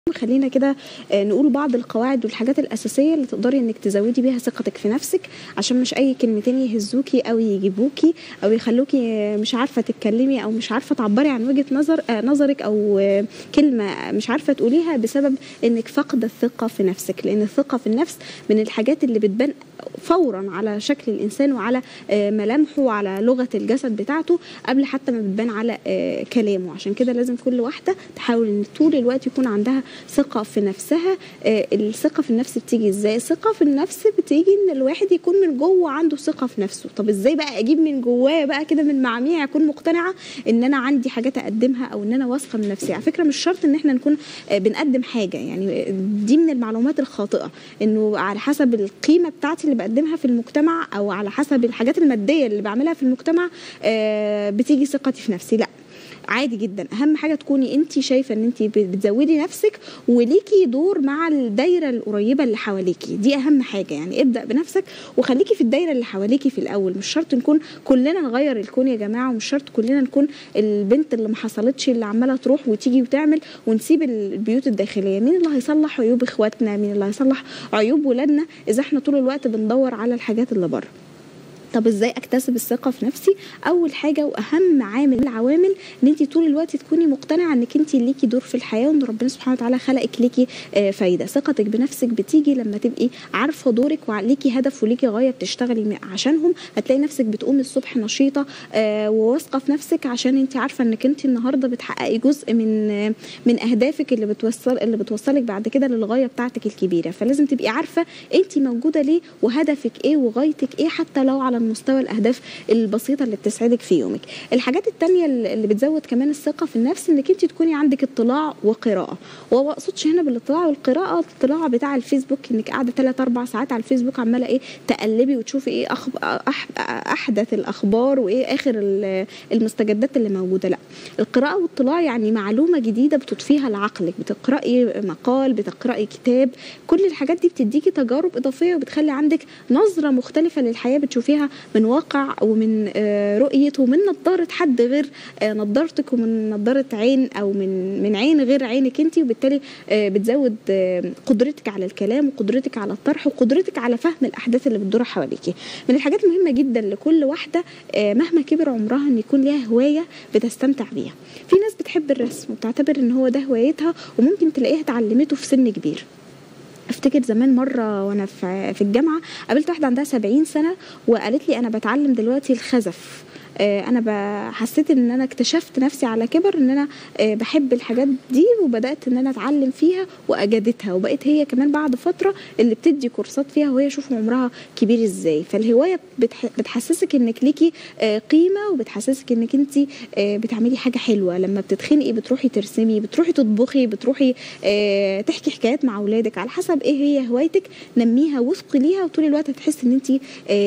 خلينا كده آه، نقول بعض القواعد والحاجات الأساسية اللي تقدري إنك تزودي بيها ثقتك في نفسك عشان مش أي كلمتين يهزوكي أو يجيبوكي أو يخلوكي آه، مش عارفة تتكلمي أو مش عارفة تعبري عن وجهة نظر آه، نظرك أو آه، كلمة مش عارفة تقوليها بسبب إنك فاقدة الثقة في نفسك لأن الثقة في النفس من الحاجات اللي بتبان فورا على شكل الإنسان وعلى آه، ملامحه وعلى لغة الجسد بتاعته قبل حتى ما بتبان على آه، كلامه عشان كده لازم كل واحدة تحاول إن طول الوقت يكون عندها ثقة في نفسها آه، الثقة في النفس بتيجي ازاي الثقة في النفس بتيجي ان الواحد يكون من جوه عنده ثقة في نفسه طب ازاي بقى اجيب من جواه بقى كده من معميع اكون مقتنعة ان انا عندي حاجات اقدمها او ان انا واثقة من نفسي على فكرة مش شرط ان احنا نكون آه، بنقدم حاجة يعني دي من المعلومات الخاطئة انه على حسب القيمة بتاعتي اللي بقدمها في المجتمع او على حسب الحاجات المادية اللي بعملها في المجتمع آه، بتيجي ثقتي في نفسي لا عادي جدا اهم حاجه تكوني انت شايفه ان انت بتزودي نفسك وليكي دور مع الدايره القريبه اللي حواليكي دي اهم حاجه يعني ابدا بنفسك وخليكي في الدايره اللي حواليكي في الاول مش شرط نكون كلنا نغير الكون يا جماعه ومش شرط كلنا نكون البنت اللي ما حصلتش اللي عماله تروح وتيجي وتعمل ونسيب البيوت الداخليه مين اللي هيصلح عيوب اخواتنا مين اللي هيصلح عيوب ولادنا اذا احنا طول الوقت بندور على الحاجات اللي بره طب ازاي اكتسب الثقه في نفسي اول حاجه واهم عامل من العوامل ان انت طول الوقت تكوني مقتنعه انك انت ليكي دور في الحياه وان ربنا سبحانه وتعالى خلقك ليكي آه، فايده ثقتك بنفسك بتيجي لما تبقي عارفه دورك وليكي هدف وليكي غايه بتشتغلي م- عشانهم هتلاقي نفسك بتقومي الصبح نشيطه آه، وواثقه في نفسك عشان انت عارفه انك انت النهارده بتحققي جزء من آه، من اهدافك اللي بتوصل اللي بتوصلك بعد كده للغايه بتاعتك الكبيره فلازم تبقي عارفه انت موجوده ليه وهدفك ايه وغايتك ايه حتى لو على المستوى الاهداف البسيطه اللي بتسعدك في يومك الحاجات التانية اللي بتزود كمان الثقه في النفس انك انت تكوني عندك اطلاع وقراءه وما اقصدش هنا بالاطلاع والقراءه الاطلاع بتاع الفيسبوك انك قاعده 3 4 ساعات على الفيسبوك عماله ايه تقلبي وتشوفي ايه أخب... أح... احدث الاخبار وايه اخر ال- المستجدات اللي موجوده لا القراءه والاطلاع يعني معلومه جديده بتضفيها لعقلك بتقراي مقال بتقراي كتاب كل الحاجات دي بتديكي تجارب اضافيه وبتخلي عندك نظره مختلفه للحياه بتشوفيها من واقع ومن آه، رؤيه ومن نظاره حد غير آه، نظارتك ومن نظاره عين او من من عين غير عينك انت وبالتالي آه، بتزود آه، قدرتك على الكلام وقدرتك على الطرح وقدرتك على فهم الاحداث اللي بتدور حواليكي من الحاجات المهمه جدا لكل واحده آه، مهما كبر عمرها ان يكون ليها هوايه بتستمتع بيها في ناس بتحب الرسم وبتعتبر ان هو ده هوايتها وممكن تلاقيها اتعلمته في سن كبير افتكر زمان مره وانا في في الجامعه قابلت واحده عندها 70 سنه وقالت لي انا بتعلم دلوقتي الخزف آه، انا ب- حسيت ان انا اكتشفت نفسي على كبر ان انا آه، بحب الحاجات دي وبدات ان انا اتعلم فيها واجدتها وبقيت هي كمان بعد فتره اللي بتدي كورسات فيها وهي شوف عمرها كبير ازاي فالهوايه بتح- بتحسسك انك ليكي آه، قيمه وبتحسسك انك انت بتعملي حاجه حلوه لما بتتخنقي بتروحي ترسمي بتروحي تطبخي بتروحي آه، تحكي حكايات مع اولادك على حسب ايه هي هوايتك نميها وثقي ليها وطول الوقت هتحسي ان انت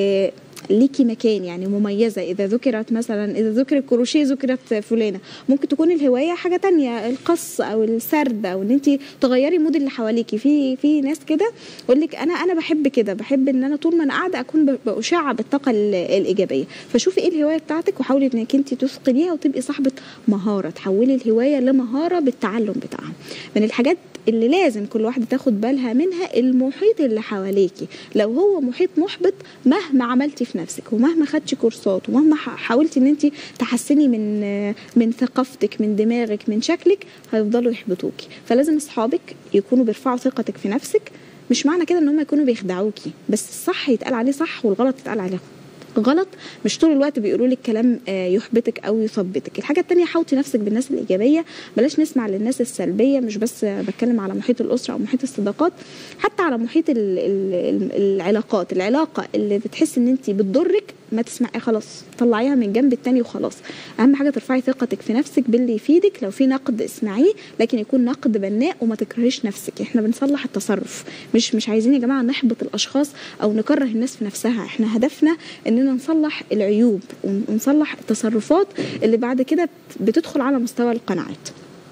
ليكي مكان يعني مميزة إذا ذكرت مثلا إذا ذكر الكروشيه ذكرت فلانة ممكن تكون الهواية حاجة تانية القص أو السرد أو إن أنت تغيري مود اللي حواليكي في في ناس كده يقول لك أنا أنا بحب كده بحب إن أنا طول ما أنا قاعدة أكون ب- بأشع بالطاقة ال- الإيجابية فشوفي إيه الهواية بتاعتك وحاولي إنك أنت تثقي ليها وتبقي صاحبة مهارة تحولي الهواية لمهارة بالتعلم بتاعها من الحاجات اللي لازم كل واحدة تاخد بالها منها المحيط اللي حواليكي لو هو محيط محبط مهما عملتي في نفسك ومهما خدتي كورسات ومهما ح- حاولتي ان انت تحسني من من ثقافتك من دماغك من شكلك هيفضلوا يحبطوكي فلازم اصحابك يكونوا بيرفعوا ثقتك في نفسك مش معنى كده ان هم يكونوا بيخدعوكي بس الصح يتقال عليه صح والغلط يتقال عليه غلط مش طول الوقت بيقولوا لك كلام آه، يحبطك او يثبطك الحاجه التانية حاوطي نفسك بالناس الايجابيه بلاش نسمع للناس السلبيه مش بس آه، بتكلم على محيط الاسره او محيط الصداقات حتى على محيط ال ال ال العلاقات العلاقه اللي بتحس ان انت بتضرك ما تسمعي خلاص طلعيها من جنب التاني وخلاص اهم حاجه ترفعي ثقتك في نفسك باللي يفيدك لو في نقد اسمعيه لكن يكون نقد بناء وما تكرهيش نفسك احنا بنصلح التصرف مش مش عايزين يا جماعه نحبط الاشخاص او نكره الناس في نفسها احنا هدفنا اننا نصلح العيوب ونصلح التصرفات اللي بعد كده بتدخل على مستوى القناعات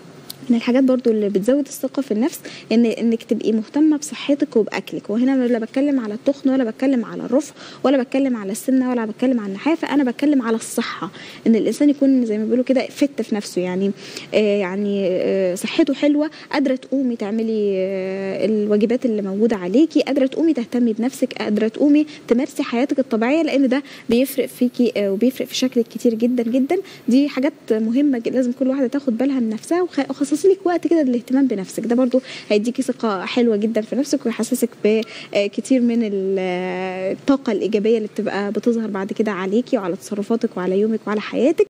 من الحاجات برضو اللي بتزود الثقة في النفس ان انك تبقي مهتمة بصحتك وبأكلك وهنا لا بتكلم على التخن ولا بتكلم على الرفع ولا بتكلم على السمنة ولا بتكلم على النحافة انا بتكلم على الصحة ان الانسان يكون زي ما بيقولوا كده فت في نفسه يعني آه يعني آه صحته حلوة قادرة تقومي تعملي آه الواجبات اللي موجودة عليكي قادرة تقومي تهتمي بنفسك قادرة تقومي تمارسي حياتك الطبيعية لان ده بيفرق فيكي آه وبيفرق في شكلك كتير جدا جدا دي حاجات مهمة جدا لازم كل واحدة تاخد بالها من نفسها وخ- وخصصي لك وقت كده للاهتمام بنفسك ده برضو هيديكي ثقة حلوة جدا في نفسك ويحسسك بكتير من ال- الطاقة الإيجابية اللي بتبقى بتظهر بعد كده عليكي وعلى تصرفاتك وعلى يومك وعلى حياتك